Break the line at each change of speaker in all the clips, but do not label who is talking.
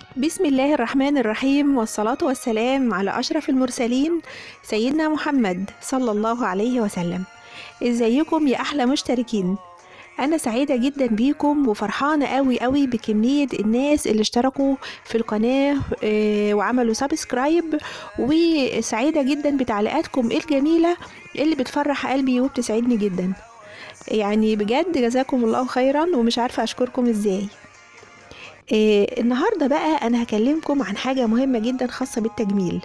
بسم الله الرحمن الرحيم والصلاة والسلام على أشرف المرسلين سيدنا محمد صلى الله عليه وسلم ازيكم يا أحلى مشتركين أنا سعيدة جدا بيكم وفرحانة قوي قوي بكمية الناس اللي اشتركوا في القناة آه، وعملوا سبسكرايب وسعيدة جدا بتعليقاتكم الجميلة اللي بتفرح قلبي وبتسعدني جدا يعني بجد جزاكم الله خيرا ومش عارفة أشكركم ازاي آه، النهارده بقى انا هكلمكم عن حاجه مهمه جدا خاصه بالتجميل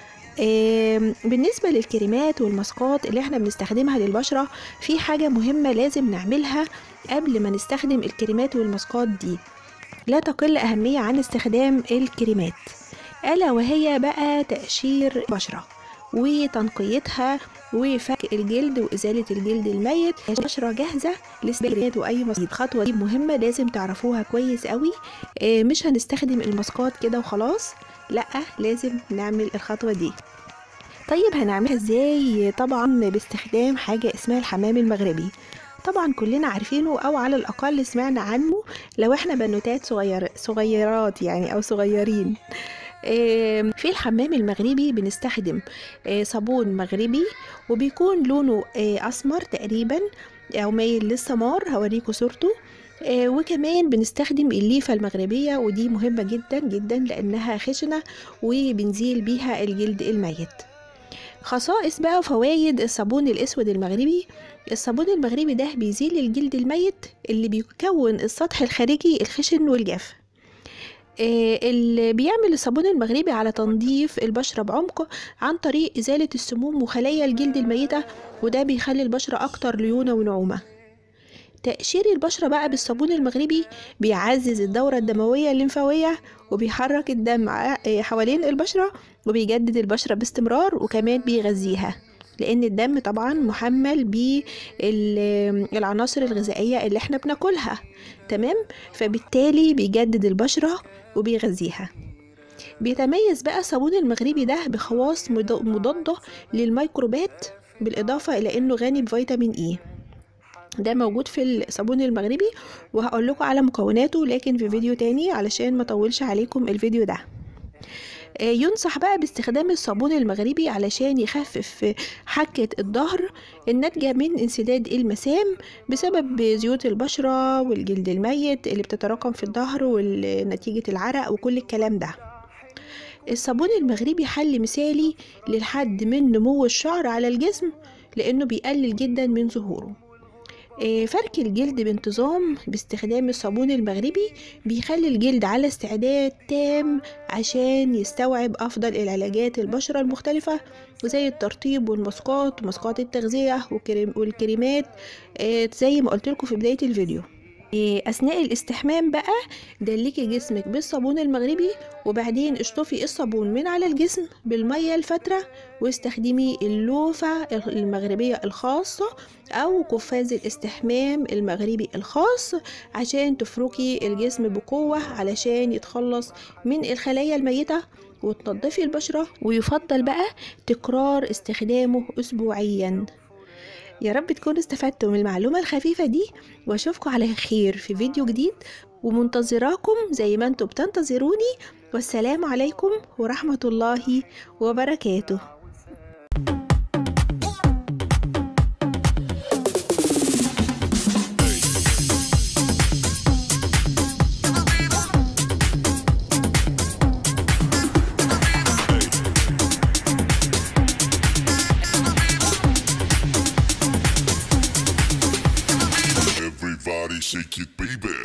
آه، بالنسبه للكريمات والماسكات اللي احنا بنستخدمها للبشره في حاجه مهمه لازم نعملها قبل ما نستخدم الكريمات والماسكات دي لا تقل اهميه عن استخدام الكريمات الا وهي بقى تقشير البشره وتنقيتها وفك الجلد وازاله الجلد الميت البشره جاهزه لاستخدام واي مصيد الخطوه دي مهمه لازم تعرفوها كويس قوي آه، مش هنستخدم الماسكات كده وخلاص لا لازم نعمل الخطوه دي طيب هنعملها ازاي طبعا باستخدام حاجه اسمها الحمام المغربي طبعا كلنا عارفينه او على الاقل سمعنا عنه لو احنا بنوتات صغير صغيرات يعني او صغيرين آم، في الحمام المغربي بنستخدم آه، صابون مغربي وبيكون لونه آه، اسمر تقريبا او مايل للسمار هوريكم صورته آه، وكمان بنستخدم الليفة المغربية ودي مهمة جدا جدا لأنها خشنة وبنزيل بيها الجلد الميت خصائص بقى وفوائد الصابون الأسود المغربي الصابون المغربي ده بيزيل الجلد الميت اللي بيكون السطح الخارجي الخشن والجاف آه، اللي بيعمل الصابون المغربي على تنظيف البشرة بعمق عن طريق إزالة السموم وخلايا الجلد الميتة وده بيخلي البشرة أكتر ليونة ونعومة تقشير البشرة بقى بالصابون المغربي بيعزز الدورة الدموية الليمفاوية وبيحرك الدم ع- آه، حوالين البشرة وبيجدد البشرة باستمرار وكمان بيغذيها لأن الدم طبعا محمل بالعناصر الغذائية اللي احنا بناكلها تمام فبالتالي بيجدد البشرة وبيغذيها بيتميز بقى الصابون المغربي ده بخواص مض- مضادة للميكروبات بالإضافة إلى إنه غني بفيتامين إي ده موجود في الصابون المغربي وهقول لكم على مكوناته لكن في فيديو تاني علشان ما اطولش عليكم الفيديو ده آه، ينصح بقى باستخدام الصابون المغربي علشان يخفف حكة الظهر الناتجة من انسداد المسام بسبب زيوت البشرة والجلد الميت اللي بتتراكم في الظهر ونتيجة العرق وكل الكلام ده الصابون المغربي حل مثالي للحد من نمو الشعر على الجسم لأنه بيقلل جدا من ظهوره آه، فرك الجلد بانتظام باستخدام الصابون المغربي بيخلي الجلد على استعداد تام عشان يستوعب أفضل العلاجات البشرة المختلفة زي الترطيب والماسكات وماسكات التغذية والكريم- والكريمات آه، زي ما قلت لكم في بداية الفيديو آه، أثناء الاستحمام بقى دلكي جسمك بالصابون المغربي وبعدين اشطفي الصابون من على الجسم بالمية الفترة واستخدمي اللوفة المغربية الخاصة أو قفاز الاستحمام المغربي الخاص عشان تفركي الجسم بقوة علشان يتخلص من الخلايا الميتة وتنضفي البشرة ويفضل بقى تكرار استخدامه أسبوعيا يا رب تكونوا استفدتوا من المعلومة الخفيفة دي واشوفكم على خير في فيديو جديد ومنتظراكم زي ما انتوا بتنتظروني والسلام عليكم ورحمة الله وبركاته
Everybody shake it, baby.